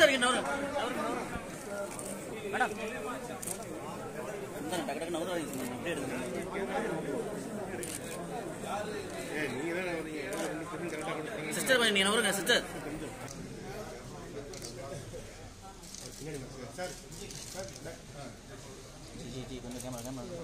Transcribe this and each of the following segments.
Sister இங்க நவரு நவரு நவரு madam இந்த டக்கு டக்கு நவரு அப்படியே எடுங்க சிஸ்டர் கொஞ்சம் நீங்க நவருங்க சிஸ்டர் ஜி ஜி ஜி கொஞ்சம் கேமரா கேமரா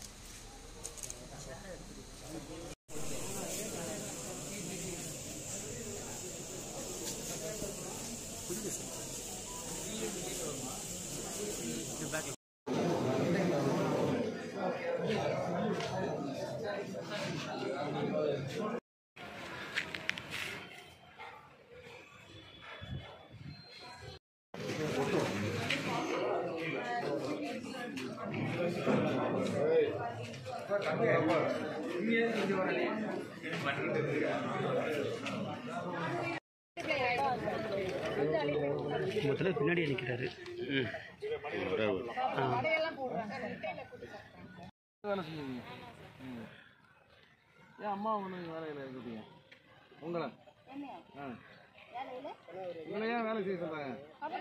முதல்ல பின்னாடி நிற்கிறாரு வேலை செஞ்சீங்க ம். ஏன் அம்மா ஒன்று வேலையில் இருக்கீங்க உங்களை ஆ உங்களை ஏன் வேலை செய்ய சொல்கிறாங்க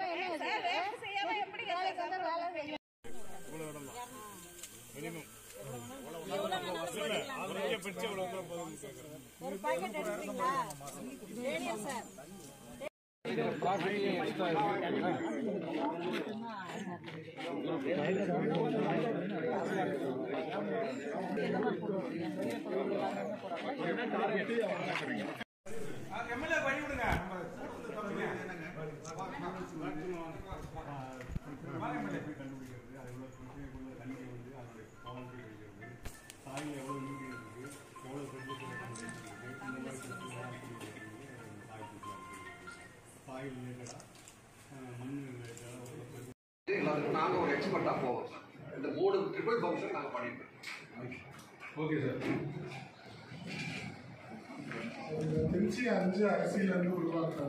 எல்லாத்துக்கும் நாங்கள் ஒரு எக்ஸ்பர்ட்டாக போவோம் சார் இந்த மூணு ட்ரிபிள் ஃபங்க்ஷன் நாங்கள் பண்ணிட்டு திருச்சி அஞ்சு அரசியலிருந்து உருவாக்க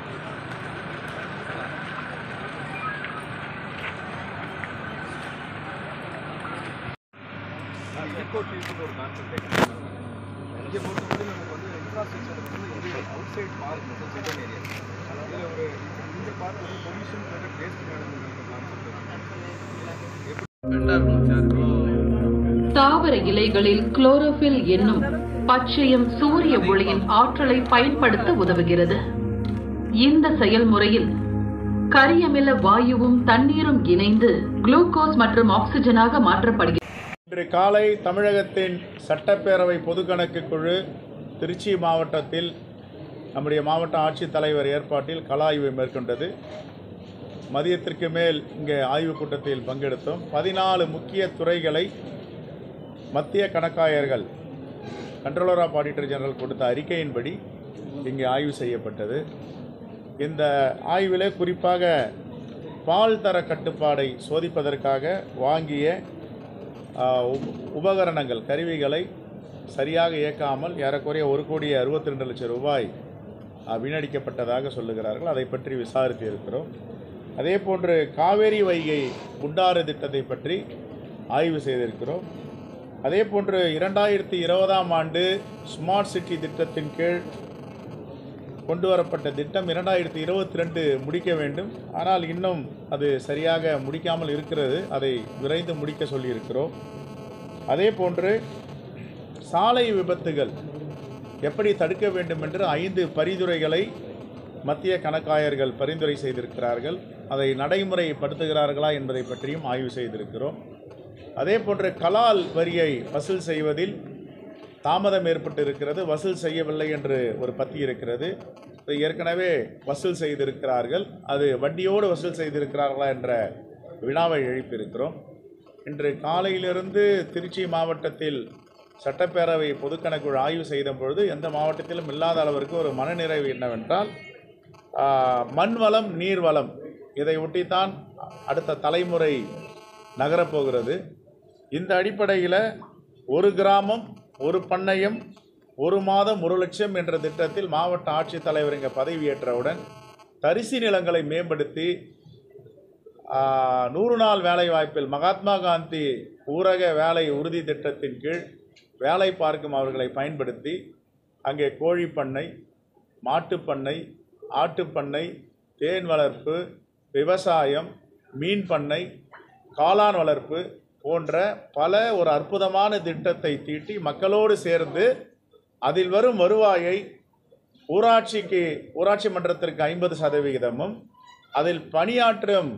ஏர்போர்ட் யூஸுக்கு ஒரு கான்செப்ட் இங்கே பொறுத்தவரை நமக்கு வந்து இன்ஃப்ராஸ்ட்ரக்சர் வந்து இது அவுட் சைட் பார்க் மட்டும் செகண்ட் ஏரியா இதில் ஒரு இந்த பார்க் வந்து pollution product waste management concept தாவர இலைகளில் குளோரோபில் என்னும் பச்சையம் சூரிய ஒளியின் ஆற்றலை பயன்படுத்த உதவுகிறது இந்த செயல்முறையில் கரியமில வாயுவும் தண்ணீரும் இணைந்து குளுக்கோஸ் மற்றும் ஆக்சிஜனாக மாற்றப்படுகிறது இன்று காலை தமிழகத்தின் சட்டப்பேரவை பொதுக்கணக்கு குழு திருச்சி மாவட்டத்தில் நம்முடைய மாவட்ட ஆட்சித்தலைவர் ஏற்பாட்டில் கள ஆய்வு மேற்கொண்டது மதியத்திற்கு மேல் இங்கே ஆய்வுக் கூட்டத்தில் பங்கெடுத்தோம் பதினாலு முக்கிய துறைகளை மத்திய கணக்காயர்கள் கண்ட்ரோலர் ஆஃப் ஆடிட்டர் ஜெனரல் கொடுத்த அறிக்கையின்படி இங்கே ஆய்வு செய்யப்பட்டது இந்த ஆய்விலே குறிப்பாக பால் தர கட்டுப்பாடை சோதிப்பதற்காக வாங்கிய ஆஹ், உப- உபகரணங்கள் கருவிகளை சரியாக இயக்காமல் ஏறக்குறைய ஒரு கோடி அறுபத்தி ரெண்டு லட்சம் ரூபாய் ஆஹ், வீணடிக்கப்பட்டதாக சொல்லுகிறார்கள் அதை பற்றி விசாரித்து இருக்கிறோம் அதே போன்று காவேரி வைகை குண்டாறு திட்டத்தை பற்றி ஆய்வு செய்திருக்கிறோம் அதே போன்று இரண்டாயிரத்தி இருபதாம் ஆண்டு ஸ்மார்ட் சிட்டி திட்டத்தின் கீழ் கொண்டு வரப்பட்ட திட்டம் இரண்டாயிரத்தி இருபத்தி ரெண்டு முடிக்க வேண்டும் ஆனால் இன்னும் அது சரியாக முடிக்காமல் இருக்கிறது அதை விரைந்து முடிக்க சொல்லியிருக்கிறோம் அதே போன்று சாலை விபத்துகள் எப்படி தடுக்க வேண்டும் என்று ஐந்து பரிந்துரைகளை மத்திய கணக்காயர்கள் பரிந்துரை செய்திருக்கிறார்கள் அதை நடைமுறைப்படுத்துகிறார்களா என்பதை பற்றியும் ஆய்வு செய்திருக்கிறோம் அதே போன்று கலால் வரியை வசூல் செய்வதில் தாமதம் ஏற்பட்டு இருக்கிறது வசூல் செய்யவில்லை என்று ஒரு பத்தி இருக்கிறது அதை ஏற்கனவே வசூல் செய்திருக்கிறார்கள் அது வட்டியோடு வசூல் செய்திருக்கிறார்களா என்ற வினாவை எழுப்பியிருக்கிறோம் இன்று காலையிலிருந்து திருச்சி மாவட்டத்தில் சட்டப்பேரவை பொதுக்கணக்குழு ஆய்வு செய்த பொழுது எந்த மாவட்டத்திலும் இல்லாத அளவிற்கு ஒரு மனநிறைவு என்னவென்றால் ஆஹ், மண் வளம் நீர் வளம் இதை ஒட்டித்தான் அடுத்த தலைமுறை நகரப்போகிறது இந்த அடிப்படையில் ஒரு கிராமம் ஒரு பண்ணையம் ஒரு மாதம் ஒரு லட்சம் என்ற திட்டத்தில் மாவட்ட ஆட்சித்தலைவர் இங்கே பதவியேற்றவுடன் தரிசு நிலங்களை மேம்படுத்தி ஆஹ், நூறு நாள் வேலை வாய்ப்பில் மகாத்மா காந்தி ஊரக வேலை உறுதி திட்டத்தின் கீழ் வேலை பார்க்கும் அவர்களை பயன்படுத்தி அங்கே கோழிப்பண்ணை மாட்டுப்பண்ணை ஆட்டுப்பண்ணை தேன் வளர்ப்பு விவசாயம் மீன் பண்ணை காளான் வளர்ப்பு போன்ற பல ஒரு அற்புதமான திட்டத்தை தீட்டி மக்களோடு சேர்ந்து அதில் வரும் வருவாயை ஊராட்சிக்கு ஊராட்சி மன்றத்திற்கு ஐம்பது சதவிகிதமும் அதில் பணியாற்றும்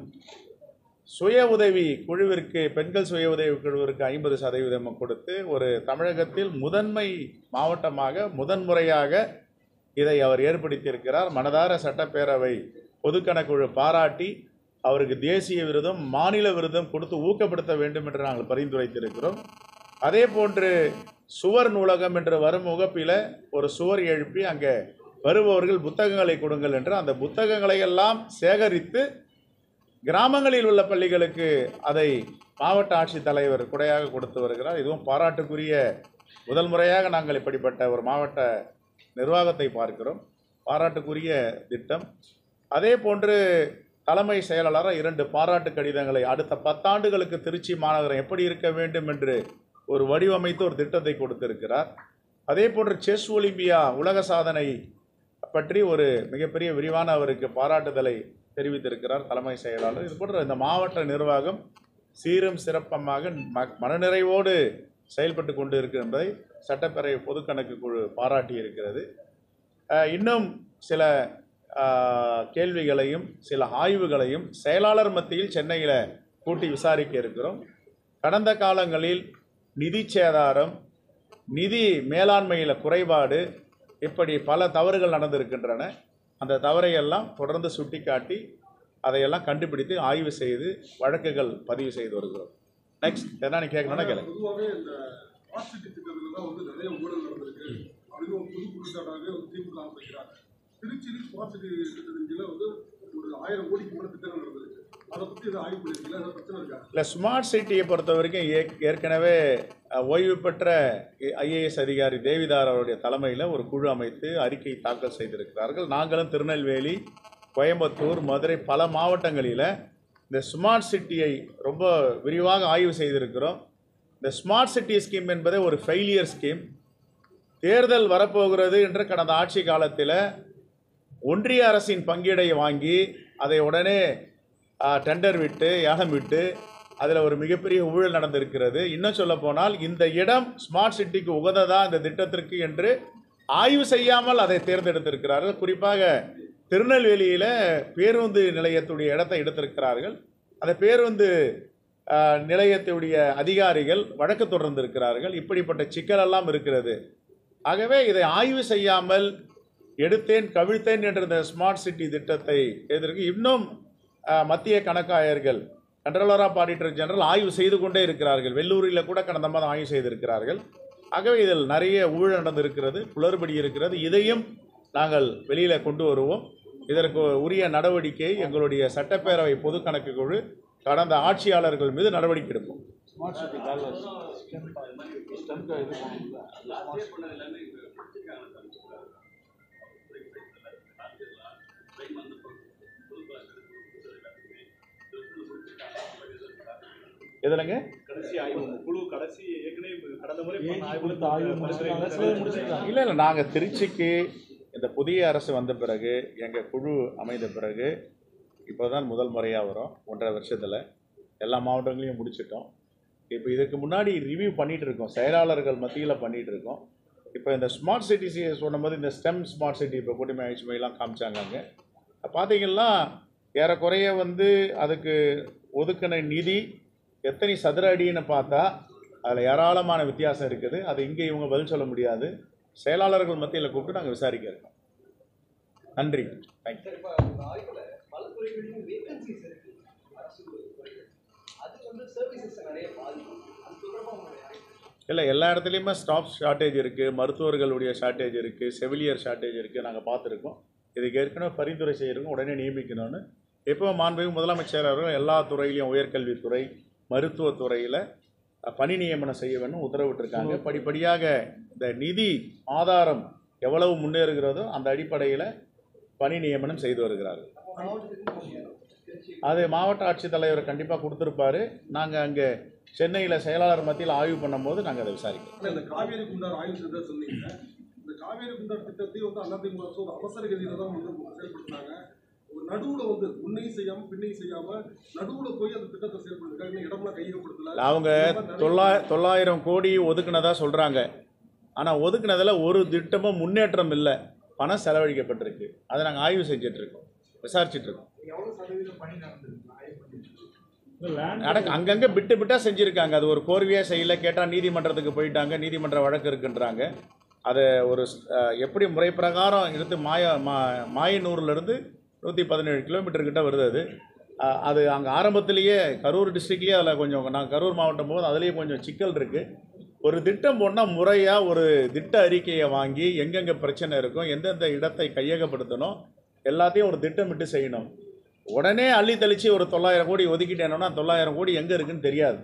சுய உதவி குழுவிற்கு பெண்கள் சுய உதவி குழுவிற்கு ஐம்பது சதவீதமும் கொடுத்து ஒரு தமிழகத்தில் முதன்மை மாவட்டமாக முதன்முறையாக இதை அவர் ஏற்படுத்தியிருக்கிறார் மனதார சட்டப்பேரவை பொதுக்கணக்குழு பாராட்டி அவருக்கு தேசிய விருதும் மாநில விருதும் கொடுத்து ஊக்கப்படுத்த வேண்டும் என்று நாங்கள் பரிந்துரைத்திருக்கிறோம் அதே போன்று சுவர் நூலகம் என்று வரும் முகப்பில் ஒரு சுவர் எழுப்பி அங்கே வருபவர்கள் புத்தகங்களை கொடுங்கள் என்று அந்த புத்தகங்களை எல்லாம் சேகரித்து கிராமங்களில் உள்ள பள்ளிகளுக்கு அதை மாவட்ட ஆட்சித்தலைவர் கொடையாக கொடுத்து வருகிறார் இதுவும் பாராட்டுக்குரிய முதல் முறையாக நாங்கள் இப்படிப்பட்ட ஒரு மாவட்ட நிர்வாகத்தை பார்க்கிறோம் பாராட்டுக்குரிய திட்டம் அதே போன்று தலைமை செயலாளர் இரண்டு பாராட்டு கடிதங்களை அடுத்த பத்தாண்டுகளுக்கு திருச்சி மாநகரம் எப்படி இருக்க வேண்டும் என்று ஒரு வடிவமைத்து ஒரு திட்டத்தை கொடுத்திருக்கிறார் அதே போன்று செஸ் ஒலிம்பியா உலக சாதனை பற்றி ஒரு மிகப்பெரிய விரிவான அவருக்கு பாராட்டுதலை தெரிவித்திருக்கிறார் தலைமை செயலாளர் இது போன்ற இந்த மாவட்ட நிர்வாகம் சீரும் சிறப்பமாக ம- மனநிறைவோடு செயல்பட்டு கொண்டு இருக்கு என்பதை சட்டப்பேரவை பொதுக்கணக்கு குழு பாராட்டி இருக்கிறது அஹ், இன்னும் சில அஹ், கேள்விகளையும் சில ஆய்வுகளையும் செயலாளர் மத்தியில் சென்னையில் கூட்டி விசாரிக்க இருக்கிறோம் கடந்த காலங்களில் நிதி சேதாரம் நிதி மேலாண்மையில் குறைபாடு இப்படி பல தவறுகள் நடந்திருக்கின்றன அந்த தவறையெல்லாம் தொடர்ந்து சுட்டிக்காட்டி அதையெல்லாம் கண்டுபிடித்து ஆய்வு செய்து வழக்குகள் பதிவு செய்து வருகிறோம் நெக்ஸ்ட் என்ன நீ கேட்கணும்னா கேளு பொதுவாகவே இந்த ஸ்மார்ட் சிட்டி திட்டத்துல தான் வந்து நிறைய ஊழல் நடந்திருக்கு அப்படின்னு ஒரு புது குற்றச்சாட்டாக வந்து திமுக அமைக்கிறாங்க திருச்சியில் ஸ்மார்ட் சிட்டி திட்டத்தின் கீழே வந்து ஒரு ஆயிரம் கோடிக்கு மேல திட்டங்கள் நடந்திருக்கு அதை பத்தி எதாவது ஆய்வு பண்ணிருக்கீங்களா ஏதாவது பிரச்சனை இருக்கா இல்லை ஸ்மார்ட் சிட்டியை பொறுத்த வரைக்கும் ஏ- ஏற்கனவே அஹ், ஓய்வு பெற்ற ஐஏஎஸ் அதிகாரி தேவிதார் அவருடைய தலைமையில் ஒரு குழு அமைத்து அறிக்கை தாக்கல் செய்திருக்கிறார்கள் நாங்களும் திருநெல்வேலி கோயம்புத்தூர் மதுரை பல மாவட்டங்களில் இந்த ஸ்மார்ட் சிட்டியை ரொம்ப விரிவாக ஆய்வு செய்திருக்கிறோம் இந்த ஸ்மார்ட் சிட்டி ஸ்கீம் என்பதே ஒரு ஃபெயிலியர் ஸ்கீம் தேர்தல் வரப்போகிறது என்று கடந்த ஆட்சி காலத்தில் ஒன்றிய அரசின் பங்கீடை வாங்கி அதை உடனே ஆ, டெண்டர் விட்டு ஏலம் விட்டு அதில் ஒரு மிகப்பெரிய ஊழல் நடந்திருக்கிறது இன்னும் சொல்ல போனால் இந்த இடம் ஸ்மார்ட் சிட்டிக்கு உகந்ததா இந்த திட்டத்திற்கு என்று ஆய்வு செய்யாமல் அதை தேர்ந்தெடுத்திருக்கிறார்கள் குறிப்பாக திருநெல்வேலியில் பேருந்து நிலையத்துடைய இடத்தை எடுத்திருக்கிறார்கள் அந்த பேருந்து ஆ, நிலையத்துடைய அதிகாரிகள் வழக்கு தொடர்ந்திருக்கிறார்கள் இப்படிப்பட்ட சிக்கலெல்லாம் இருக்கிறது ஆகவே இதை ஆய்வு செய்யாமல் எடுத்தேன் கவிழ்த்தேன் என்ற இந்த ஸ்மார்ட் சிட்டி திட்டத்தை எதிர்க்கு இன்னும் அஹ், மத்திய கணக்காயர்கள் கண்ட்ரோலர் ஆஃப் ஆடிட்டர் ஜெனரல் ஆய்வு செய்து கொண்டே இருக்கிறார்கள் வெள்ளூரில் கூட கடந்த மாதம் ஆய்வு செய்திருக்கிறார்கள் ஆகவே இதில் நிறைய ஊழல் நடந்திருக்கிறது குளறுபடி இருக்கிறது இதையும் நாங்கள் வெளியில் கொண்டு வருவோம் இதற்கு உரிய நடவடிக்கை எங்களுடைய சட்டப்பேரவை பொது கணக்கு குழு கடந்த ஆட்சியாளர்கள் மீது நடவடிக்கை எடுப்போம் எதுலங்க இல்லை இல்லை நாங்கள் திருச்சிக்கு இந்த புதிய அரசு வந்த பிறகு எங்கள் குழு அமைந்த பிறகு இப்போ தான் முதல் முறையாக வரும் ஒன்றரை வருஷத்தில் எல்லா மாவட்டங்களையும் முடிச்சிட்டோம் இப்போ இதுக்கு முன்னாடி ரிவ்யூ பண்ணிகிட்டு இருக்கோம் செயலாளர்கள் மத்தியில் பண்ணிகிட்டு இருக்கோம் இப்போ இந்த ஸ்மார்ட் சிட்டிஸ் சொன்னபோது இந்த ஸ்டெம் ஸ்மார்ட் சிட்டி இப்போ கூட்டமை ஆய்ச்சிமையெல்லாம் காமிச்சாங்க அங்கே பார்த்தீங்கன்னா ஏறக்குறைய வந்து அதுக்கு ஒதுக்கின நிதி எத்தனை சதுர அடின்னு பார்த்தா அதில் ஏராளமான வித்தியாசம் இருக்குது அது இங்கே இவங்க பதில் சொல்ல முடியாது செயலாளர்கள் மத்தியில் கூப்பிட்டு நாங்கள் விசாரிக்க இருக்கோம் நன்றி தேங்க்யூ சார் இப்போ இந்த ஆய்வுல பல துறைகளிலும் வேகன்சிஸ் இருக்கு அரசு துறைகள் அது வந்து சர்வீசஸ் நிறைய பாதிக்கும் அது தொடர்பாக உங்களுடைய ஆய்வு இல்லை எல்லா இடத்துலையுமே ஸ்டாஃப் ஷார்ட்டேஜ் இருக்குது மருத்துவர்களுடைய ஷார்ட்டேஜ் இருக்குது செவிலியர் ஷார்ட்டேஜ் இருக்குது நாங்கள் பார்த்துருக்கோம் இதுக்கு ஏற்கனவே பரிந்துரை செய்யிருக்கோம் உடனே நியமிக்கணும்னு எப்போ மாண்புமிகு முதலமைச்சர் அவர்கள் எல்லா துறையிலையும் உயர்கல்வித்துறை மருத்துவத்துறையில் பணி நியமனம் செய்ய வேண்டும் உத்தரவிட்டிருக்காங்க படிப்படியாக இந்த நிதி ஆதாரம் எவ்வளவு முன்னேறுகிறதோ அந்த அடிப்படையில் பணி நியமனம் செய்து வருகிறார்கள் அது மாவட்ட ஆட்சித்தலைவர் கண்டிப்பாக கொடுத்துருப்பாரு நாங்கள் அங்கே சென்னையில் செயலாளர் மத்தியில் ஆய்வு பண்ணும்போது நாங்கள் அதை விசாரிக்கிறோம் ஆனா இந்த காவேரி குண்டார் ஆய்வு செய்ததா சொன்னீங்க இந்த காவேரி குண்டார் திட்டத்தை வந்து அதிமுக அரசு ஒரு அவசர கதியில தான் வந்து செயல்படுத்தினாங்க ஒரு நடுவுல வந்து முன்னையும் செய்யாம பின்னையும் செய்யாம நடுவுல போய் அந்த திட்டத்தை செயல்படுறதுக்காக இன்னும் இடம்லாம் கையகப்படுத்தல அவங்க தொள்ளாய் தொள்ளாயிரம் கோடி ஒதுக்குனதா சொல்கிறாங்க ஆனால் ஒதுக்குனதில் ஒரு திட்டமும் முன்னேற்றம் இல்லை பணம் செலவழிக்கப்பட்டிருக்கு அதை நாங்கள் ஆய்வு செஞ்சுட்டு இருக்கோம் விசாரிச்சுட்டு இருக்கோம் நடக்க அங்கங்கே விட்டு விட்டாக செஞ்சுருக்காங்க அது ஒரு கோர்வையாக செய்யல கேட்டால் நீதிமன்றத்துக்கு போயிட்டாங்க நீதிமன்ற வழக்கு இருக்குன்றாங்க அதை ஒரு அஹ், எப்படி முறை பிரகாரம் இருந்து மாய மா மாயனூர்லேருந்து நூற்றி பதினேழு கிலோமீட்டர் கிட்ட வருது அது அஹ், அது அங்கே ஆரம்பத்திலேயே கரூர் டிஸ்ட்ரிக்ட்லேயே அதில் கொஞ்சம் நான் கரூர் மாவட்டம் போது அதுலேயே கொஞ்சம் சிக்கல் இருக்குது ஒரு திட்டம் போனால் முறையாக ஒரு திட்ட அறிக்கையை வாங்கி எங்கெங்கே பிரச்சனை இருக்கும் எந்தெந்த இடத்தை கையகப்படுத்தணும் எல்லாத்தையும் ஒரு திட்டமிட்டு செய்யணும் உடனே அள்ளி தெளித்து ஒரு தொள்ளாயிரம் கோடி ஒதுக்கிட்டேனோன்னா தொள்ளாயிரம் கோடி எங்கே இருக்குன்னு தெரியாது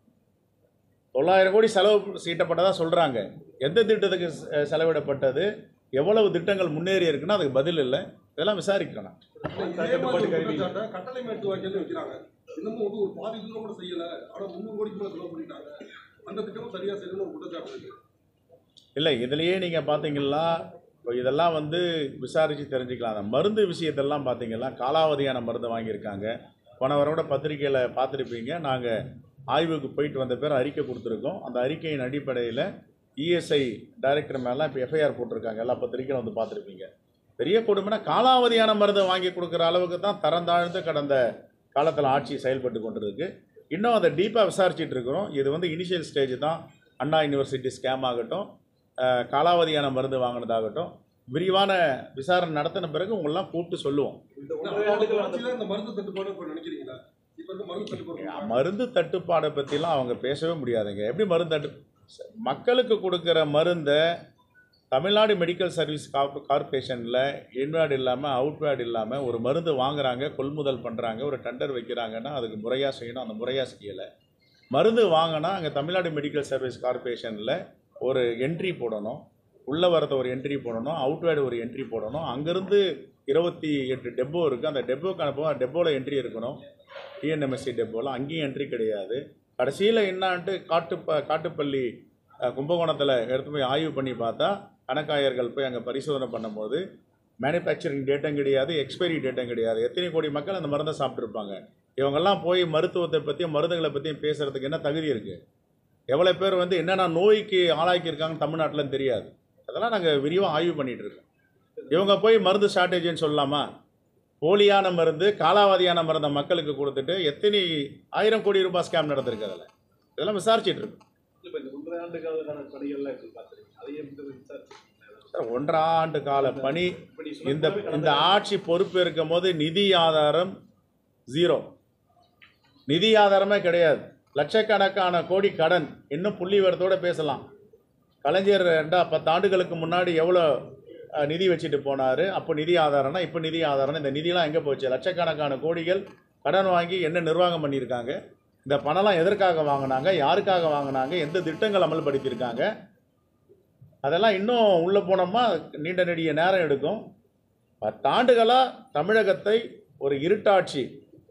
தொள்ளாயிரம் கோடி செலவு சீட்டப்பட்டதாக சொல்கிறாங்க எந்த திட்டத்துக்கு செ- செலவிடப்பட்டது எவ்வளவு திட்டங்கள் முன்னேறி இருக்குன்னா அதுக்கு பதில் இல்லை இதெல்லாம் விசாரிக்கணும் இதே மாதிரி ஒரு குற்றச்சாட்டை கட்டளை மேட்டு வாக்கியத்தில் வைக்கிறாங்க இன்னமும் வந்து ஒரு பாதி தூரம் கூட செய்யல ஆனா முந்நூறு கோடிக்கு மேல செலவு பண்ணிட்டாங்க அந்த திட்டமும் சரியா செய்யணும்னு ஒரு குற்றச்சாட்டு இருக்கு இல்லை இதுலேயே நீங்கள் பார்த்தீங்கன்னா இப்போ இதெல்லாம் வந்து விசாரித்து தெரிஞ்சுக்கலாம் அந்த மருந்து விஷயத்தெல்லாம் பார்த்தீங்கன்னா காலாவதியான மருந்து வாங்கியிருக்காங்க போன வாரோட பத்திரிக்கையில் பார்த்துருப்பீங்க நாங்கள் ஆய்வுக்கு போயிட்டு வந்த பேர் அறிக்கை கொடுத்துருக்கோம் அந்த அறிக்கையின் அடிப்படையில் இஎஸ்ஐ டைரக்டர் மேலாம் இப்போ எஃப்ஐஆர் போட்டிருக்காங்க எல்லா பத்திரிக்கையும் வந்து பார்த்துருப்பீங்க பெரிய கொடுமைனா காலாவதியான மருந்தை வாங்கி கொடுக்குற அளவுக்கு தான் தரம் தாழ்ந்து கடந்த காலத்தில் ஆட்சி செயல்பட்டு கொண்டிருக்கு இன்னும் அதை டீப்பாக விசாரிச்சுட்டு இருக்கிறோம் இது வந்து இனிஷியல் ஸ்டேஜ் தான் அண்ணா யூனிவர்சிட்டி ஸ்கேம் ஆகட்டும் அஹ், காலாவதியான மருந்து வாங்கினதாகட்டும் விரிவான விசாரணை நடத்தின பிறகு உங்களெல்லாம் கூப்பிட்டு சொல்லுவோம் ஆட்சியில இந்த மருந்து தட்டுப்பாடு இப்ப நினைக்கிறீங்களா இப்ப இந்த மருந்து தட்டுப்பாடு மருந்து தட்டுப்பாடை பற்றிலாம் அவங்க பேசவே முடியாதுங்க எப்படி மருந்து தட்டு மக்களுக்கு கொடுக்குற மருந்தை தமிழ்நாடு மெடிக்கல் சர்வீஸ் கார்ப் கார்பரேஷனில் இன்வேர்டு இல்லாமல் அவுட்வேர்டு இல்லாமல் ஒரு மருந்து வாங்குறாங்க கொள்முதல் பண்ணுறாங்க ஒரு டெண்டர் வைக்கிறாங்கன்னா அதுக்கு முறையாக செய்யணும் அந்த முறையாக செய்யலை மருந்து வாங்கினா அங்கே தமிழ்நாடு மெடிக்கல் சர்வீஸ் கார்பரேஷனில் ஒரு என்ட்ரி போடணும் உள்ளே வரத ஒரு என்ட்ரி போடணும் அவுட்வேர்டு ஒரு என்ட்ரி போடணும் அங்கேருந்து இருபத்தி எட்டு டெப்போ இருக்குது அந்த டெப்போக்கு அனுப்புவோம் டெப்போவில் என்ட்ரி இருக்கணும் டிஎன்எம்எஸ்சி டெப்போவில் அங்கேயும் என்ட்ரி கிடையாது கடைசியில் என்னான்ட்டு காட்டுப்ப காட்டுப்பள்ளி அஹ், கும்பகோணத்தில் எடுத்து போய் ஆய்வு பண்ணி பார்த்தா கணக்காயர்கள் போய் அங்கே பரிசோதனை பண்ணும்போது மேனுஃபேக்சரிங் டேட்டும் கிடையாது எக்ஸ்பைரி டேட்டும் கிடையாது எத்தனை கோடி மக்கள் அந்த மருந்தை சாப்பிட்ருப்பாங்க இவங்கெல்லாம் போய் மருத்துவத்தை பற்றியும் மருந்துகளை பற்றியும் பேசுகிறதுக்கு என்ன தகுதி இருக்குது எவ்வளோ பேர் வந்து என்னென்ன நோய்க்கு ஆளாக்கியிருக்காங்கன்னு தமிழ்நாட்டில் தெரியாது அதெல்லாம் நாங்கள் விரிவாக ஆய்வு பண்ணிகிட்டு இருக்கோம் இவங்க போய் மருந்து ஷார்ட்டேஜ்னு சொல்லலாமா போலியான மருந்து காலாவதியான மருந்தை மக்களுக்கு கொடுத்துட்டு எத்தனை ஆயிரம் கோடி ரூபாய் ஸ்கேம் நடந்திருக்கு அதில் இதெல்லாம் விசாரிச்சிட்டு இருக்கோம் இப்போ இந்த ஒன்றரை ஆண்டு காலக்கான பணிகள்லாம் எப்படி பார்த்துருக்கீங்க அதையே வந்து விசாரிச்சு சார் ஒன்றரை ஆண்டு கால பணி இப்படி இந்த இந்த ஆட்சி பொறுப்பு இருக்கும் போது நிதி ஆதாரம் ஜீரோ நிதி ஆதாரமே கிடையாது லட்சக்கணக்கான கோடி கடன் இன்னும் புள்ளி விவரத்தோட பேசலாம் கலைஞர் ரெண்டா பத்து ஆண்டுகளுக்கு முன்னாடி எவ்வளோ அஹ், நிதி வச்சுட்டு போனார் அப்போ நிதி ஆதாரம்னா இப்போ நிதி ஆதாரம் இந்த நிதிலாம் எங்கே போச்சு லட்சக்கணக்கான கோடிகள் கடன் வாங்கி என்ன நிர்வாகம் பண்ணியிருக்காங்க இந்த பணம்லாம் எதற்காக வாங்கினாங்க யாருக்காக வாங்கினாங்க எந்த திட்டங்கள் அமல்படுத்தியிருக்காங்க அதெல்லாம் இன்னும் உள்ளே போனோமா நீண்ட நெடிய நேரம் எடுக்கும் பத்தாண்டுகளாக தமிழகத்தை ஒரு இருட்டாட்சி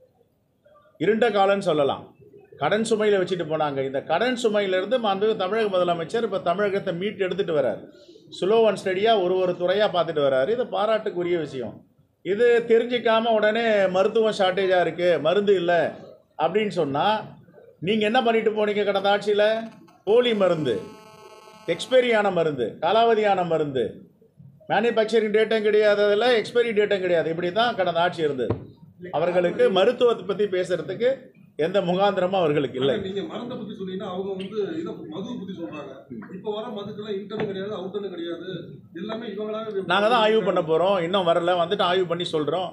இருண்ட காலம்னு சொல்லலாம் கடன் சுமையில் வச்சுட்டு போனாங்க இந்த கடன் சுமையிலிருந்து மாண்புமிகு தமிழக முதலமைச்சர் இப்போ தமிழகத்தை மீட்டு எடுத்துகிட்டு வரார் ஸ்லோ அண்ட் ஸ்டடியாக ஒரு ஒரு துறையாக பார்த்துட்டு வராரு இது பாராட்டுக்குரிய விஷயம் இது தெரிஞ்சிக்காம உடனே மருத்துவம் ஷார்ட்டேஜாக இருக்குது மருந்து இல்லை அப்படின்னு சொன்னால் நீங்கள் என்ன பண்ணிட்டு போனீங்க கடந்த ஆட்சியில் போலி மருந்து எக்ஸ்பைரியான மருந்து காலாவதியான மருந்து மேனுஃபேக்சரிங் டேட்டும் கிடையாது அதில் எக்ஸ்பைரி டேட்டும் கிடையாது இப்படி தான் கடந்த ஆட்சி இருந்தது அவர்களுக்கு மருத்துவத்தை பற்றி பேசுறதுக்கு எந்த முகாந்திரமும் அவர்களுக்கு இல்லை ஆனா நீங்க மருந்தை பத்தி சொன்னீங்கன்னா அவங்க வந்து இதை மதுவை பத்தி சொல்றாங்க இப்ப வர மதுக்கெல்லாம் இன்டர்னும் கிடையாது அவுட்டர்னும் கிடையாது எல்லாமே இவங்களாவே நாங்கள் தான் ஆய்வு பண்ண போகிறோம் இன்னும் வரல வந்துட்டு ஆய்வு பண்ணி சொல்கிறோம்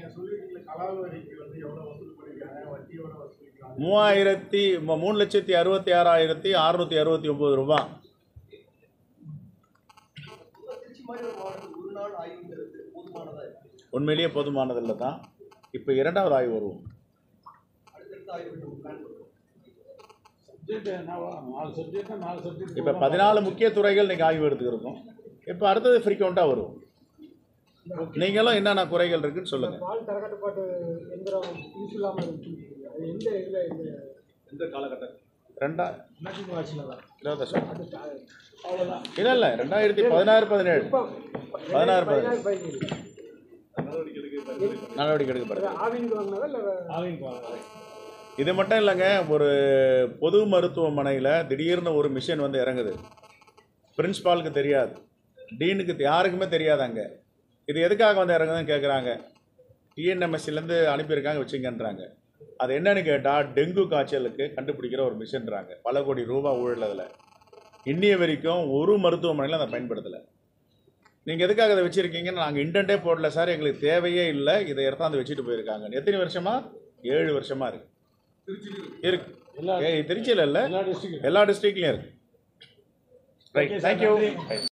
மூவாயிரத்தி மு- மூணு லட்சத்தி அறுபத்தி ஆறாயிரத்தி அறுநூத்தி அறுபத்தி ஒம்பது ரூபா திருச்சி மாதிரி ஒரு மாவட்டத்தில் ஒரு நாள் ஆய்வுங்கிறது போதுமானதா இருக்கு உண்மையிலேயே போதுமானதில்லை தான் இப்போ இரண்டாவது ஆய்வு வருவோம் அடுத்தடுத்த ஆய்வுகள் பிளான் பண்ணுறோம் இப்போ பதினாலு முக்கிய துறைகள் இன்னைக்கு ஆய்வு எடுத்துக்கிறோம் இப்போ அடுத்தது ஃப்ரீக்வெண்ட்டாக வரும் நீங்களும் என்னென்ன குறைகள் இருக்குன்னு சொல்லுங்கள் பால் தரக்கட்டுப்பாட்டு எந்திரம் யூஸ் இல்லாமல் இருக்கு அது எந்த இதில் இந்த எந்த காலகட்டம் ரெண்டா அதிமுக ஆட்சியில் தான் இருபது வருஷம் அது த- அவ்வளோதான் இல்லை இல்லை ரெண்டாயிரத்தி பதினாறு பதினேழு இப்போ பதினாறு பதினாறு பதினேழு நடவடிக்கைகளுக்கு நடவடிக்கை எடுக்கப்படுது ஆவினுக்கு வாங்கினதா இல்லை ஆவின் போவாங்க இது மட்டும் இல்லைங்க ஒரு பொது மருத்துவமனையில் திடீர்னு ஒரு மிஷின் வந்து இறங்குது பிரின்ஸ்பாலுக்கு தெரியாது டீனுக்கு யாருக்குமே தெரியாது அங்கே இது எதுக்காக வந்து இறங்குதுன்னு கேட்குறாங்க டிஎன்எம்எஸ்சிலேருந்து அனுப்பியிருக்காங்க வச்சுங்கன்றாங்க அது என்னன்னு கேட்டால் டெங்கு காய்ச்சலுக்கு கண்டுபிடிக்கிற ஒரு மிஷின்றாங்க பல கோடி ரூபா ஊழல் அதில் இன்னிய வரைக்கும் ஒரு மருத்துவமனையில் அதை பயன்படுத்தலை நீங்கள் எதுக்காக அதை வச்சுருக்கீங்கன்னு நாங்கள் இன்டென்ட்டே போடல சார் எங்களுக்கு தேவையே இல்லை இதை எடுத்தாந்து வச்சுட்டு போயிருக்காங்க எத்தனை வருஷமா ஏழு வருஷமா இருக்கு இருக்கு ஏய், திருச்சியில் இல்லை எல்லா டிஸ்ட்ரிக்ட் எல்லா டிஸ்ட்ரிக்ட்லையும் இருக்கு ரைட் தேங்க்யூ